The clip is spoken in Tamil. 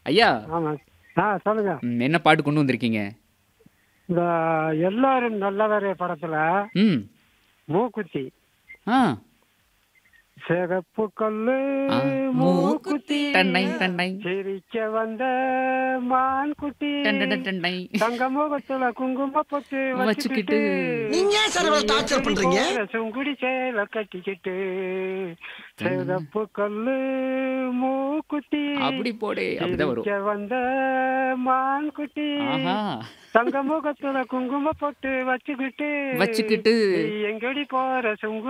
ஐயா ஆமாம் ஆ சொல்லுங்க ம், என்ன பாட்டு கொண்டு வந்திருக்கீங்க இந்த எல்லாரும் நல்லவரே படத்துல ம் மூக்குத்தி ஆ சிகப்பு கல்லு ஆ, மூக்குத்தி டண்டை டண்டை சிரிக்க வந்த மான் குட்டி டண்டை டண்டை தங்க முகத்துல குங்கும பொட்டு வச்சுக்கிட்டு. வச்சுக்கிட்டு நீங்க ஏன் சார் இவ்வளவு டார்ச்சர் பண்றீங்க சுங்குடி சேல கட்டிக்கிட்டு சிகப்பு கல்லு மூக்குத்தி அப்படி போடு அப்படிதான் வரும் சிரிக்க வந்த மான் குட்டி ஆஹா தங்க முகத்துல குங்கும பொட்டு வச்சுக்கிட்டு வச்சுக்கிட்டு நீ எங்கடி போற சுங்கு